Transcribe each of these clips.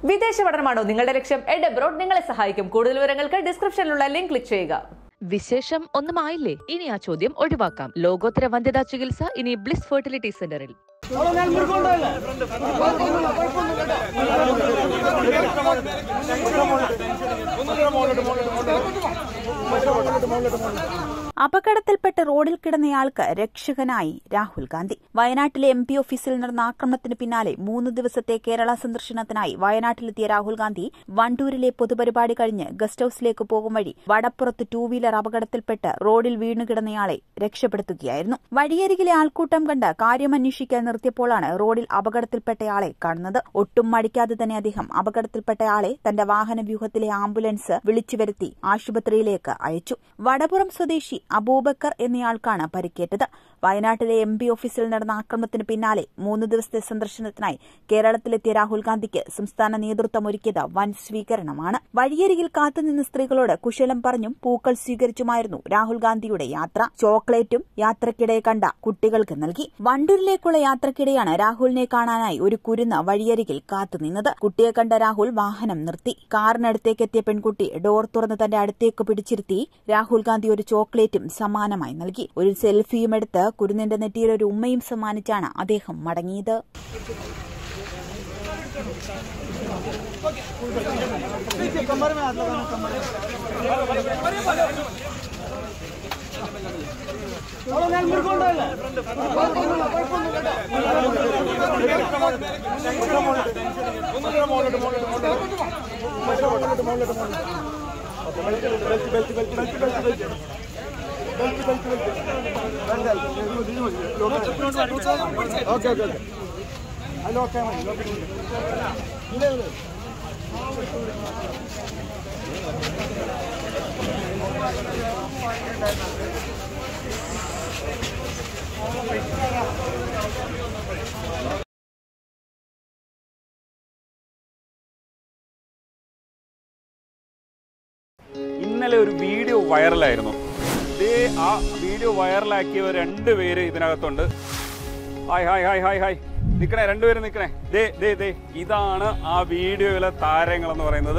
വിദേശ പഠനമാണോ നിങ്ങളുടെ ലക്ഷ്യം എഡ് അബ്രോഡ് നിങ്ങളെ സഹായിക്കും കൂടുതൽ വിവരങ്ങൾക്ക് ഡിസ്ക്രിപ്ഷനിലുള്ള ലിങ്ക് ക്ലിക്ക് ചെയ്യുക വിശേഷം ഒന്നുമായില്ലേ ഇനി ആ ചോദ്യം ഒഴിവാക്കാം ലോകോത്തര വന്ധ്യതാ ചികിത്സ ഇനി ബ്ലിസ് ഫെർട്ടിലിറ്റി സെന്ററിൽ അപകടത്തിൽപ്പെട്ട് റോഡിൽ കിടന്നയാൾക്ക് രക്ഷകനായി രാഹുൽ ഗാന്ധി വയനാട്ടിലെ എം പി ഓഫീസിൽ നടന്ന ആക്രമണത്തിന് പിന്നാലെ മൂന്ന് ദിവസത്തെ കേരള സന്ദർശനത്തിനായി വയനാട്ടിലെത്തിയ രാഹുൽ ഗാന്ധി വണ്ടൂരിലെ പൊതുപരിപാടി കഴിഞ്ഞ് ഗസ്റ്റ് ഹൌസിലേക്ക് പോകും വഴി വടപ്പുറത്ത് ടൂ വീലർ അപകടത്തിൽപ്പെട്ട് റോഡിൽ വീണുകിടന്നയാളെ രക്ഷപ്പെടുത്തുകയായിരുന്നു വഴിയരികിലെ ആൾക്കൂട്ടം കണ്ട് കാര്യമന്വേഷിക്കാൻ നിർത്തിയപ്പോഴാണ് റോഡിൽ അപകടത്തിൽപ്പെട്ടയാളെ കാണുന്നത് ഒട്ടും മടിക്കാതെ തന്നെ അദ്ദേഹം അപകടത്തിൽപ്പെട്ടയാളെ തന്റെ വാഹന വ്യൂഹത്തിലെ ആംബുലൻസ് വിളിച്ചു വരുത്തി ആശുപത്രിയിലേക്ക് അയച്ചു വടപുറം സ്വദേശി അബൂബക്കർ എന്നയാൾക്കാണ് പരിക്കേറ്റത് വയനാട്ടിലെ എം പി ഓഫീസിൽ നടന്ന ആക്രമണത്തിന് പിന്നാലെ മൂന്ന് ദിവസത്തെ സന്ദർശനത്തിനായി കേരളത്തിലെത്തിയ രാഹുൽ ഗാന്ധിക്ക് സംസ്ഥാന നേതൃത്വം ഒരുക്കിയത് വൻ സ്വീകരണമാണ് വഴിയരികിൽ കാത്തുനിന്ന സ്ത്രീകളോട് കുശലം പറഞ്ഞും പൂക്കൾ സ്വീകരിച്ചുമായിരുന്നു രാഹുൽ ഗാന്ധിയുടെ യാത്ര ചോക്ലേറ്റും യാത്രക്കിടെ കണ്ട കുട്ടികൾക്ക് നൽകി വണ്ടൂരിലേക്കുള്ള യാത്രക്കിടെയാണ് രാഹുലിനെ കാണാനായി ഒരു കുരുന്ന് വഴിയരികിൽ കാത്തുനിന്നത് കുട്ടിയെ കണ്ട രാഹുൽ വാഹനം നിർത്തി കാറിനടുത്തേക്ക് എത്തിയ പെൺകുട്ടി ഡോർ തുറന്ന് തന്റെ അടുത്തേക്ക് പിടിച്ചിരുത്തി രാഹുൽ ഗാന്ധി ഒരു ചോക്ലേറ്റും സമ്മാനമായി നൽകി ഒരു സെൽഫിയും എടുത്ത് കുരുന്നിന്റെ നെറ്റിയിൽ ഒരു ഉമ്മയും സമ്മാനിച്ചാണ് അദ്ദേഹം മടങ്ങിയത് ഓക്കെ ഓക്കെ ഓക്കെ അതിൽ ഓക്കെ ഇന്നലെ ഒരു വീഡിയോ വൈറലായിരുന്നു ഇതേ ആ വീഡിയോ വൈറലാക്കിയവർ രണ്ടുപേര് ഇതിനകത്തുണ്ട് hi hi hi hi hi നിക്കണേ രണ്ടുപേരും നിക്കണേ ദേ ദേ ദേ ഇതാണ് ആ വീഡിയോയിലെ താരങ്ങൾ എന്ന് പറയുന്നത്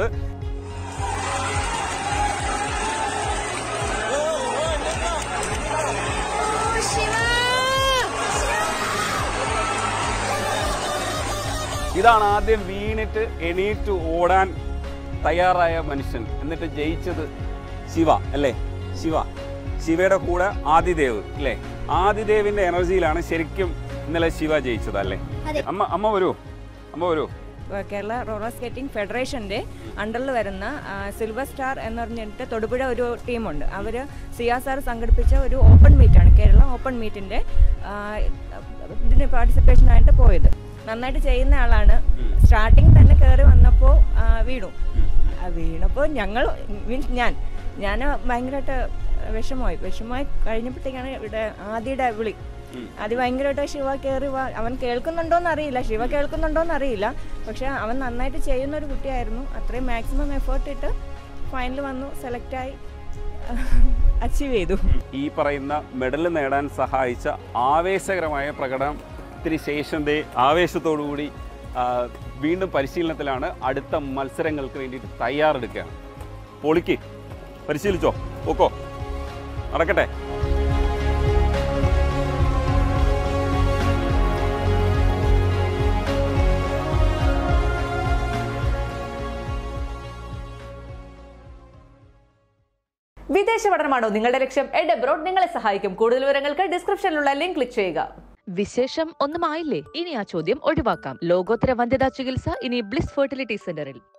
ഇതാണ് ആദ്യം വീണിട്ട് എണീറ്റ് ഓടാൻ തയ്യാറായ മനുഷ്യൻ എന്നിട്ട് ജയിച്ചത് ശിവ അല്ലേ ശിവ ശിവയുടെ കൂടെ ആദിദേവ് അല്ലേ ആദിദേവിന്റെ എനർജിയിലാണ് ശരിക്കും ഇന്നലെ ശിവ ജയിച്ചത് അല്ലേ അമ്മ അമ്മ വരൂ അമ്മ വരൂ കേരള റോളർ സ്കേറ്റിംഗ് ഫെഡറേഷന്റെ അണ്ടറിൽ വരുന്ന ആ, സിൽവർ സ്റ്റാർ എന്ന് പറഞ്ഞിട്ട് തൊടുപുഴ ഒരു ടീമുണ്ട് അവർ സിയാ സാർ സംഘടിപ്പിച്ച ഒരു ഓപ്പൺ മീറ്റാണ് കേരള ഓപ്പൺ മീറ്റിന്റെ ആ, ഇതിന് പാർട്ടിസിപ്പേഷനായിട്ട് പോയത് നന്നായിട്ട് ചെയ്യുന്ന ആളാണ് സ്റ്റാർട്ടിങ് തന്നെ കയറി വന്നപ്പോൾ വീണു ആ, വീണപ്പോൾ ഞങ്ങൾ മീൻസ് ഞാൻ ഞാൻ ഭയങ്കരമായിട്ട് വിഷമമായി വിഷമമായി കഴിഞ്ഞപ്പോഴത്തേക്കാണ് ഇവിടെ ആദ്യയുടെ വിളി അത് ഭയങ്കരമായിട്ട് ശിവ കയറി വാ അവൻ കേൾക്കുന്നുണ്ടോന്ന് അറിയില്ല ശിവ കേൾക്കുന്നുണ്ടോന്ന് അറിയില്ല പക്ഷെ അവൻ നന്നായിട്ട് ചെയ്യുന്ന ഒരു കുട്ടിയായിരുന്നു അത്രയും മാക്സിമം എഫേർട്ട് ഇട്ട് ഫൈനൽ വന്നു സെലക്റ്റായി അച്ചീവ് ചെയ്തു ഈ പറയുന്ന മെഡൽ നേടാൻ സഹായിച്ച ആവേശകരമായ പ്രകടനത്തിന് ശേഷം ദേ ആവേശത്തോടുകൂടി ആ, വീണ്ടും പരിശീലനത്തിലാണ് അടുത്ത മത്സരങ്ങൾക്ക് വേണ്ടിയിട്ട് തയ്യാറെടുക്കുകയാണ് പൊളിക്ക് പരിശീലിച്ചോ ഓക്കോ നടക്കട്ടെ വിദേശ പഠനമാണോ നിങ്ങളുടെ ലക്ഷ്യം എഡ് അബ്രോഡ് നിങ്ങളെ സഹായിക്കും കൂടുതൽ വിവരങ്ങൾക്ക് ഡിസ്ക്രിപ്ഷനിലുള്ള ലിങ്ക് ക്ലിക്ക് ചെയ്യുക വിശേഷം ഒന്നുമായില്ലേ ഇനി ആ ചോദ്യം ഒഴിവാക്കാം ലോകോത്തര വന്ധ്യതാ ചികിത്സ ഇനി ബ്ലിസ് ഫെർട്ടിലിറ്റി സെന്ററിൽ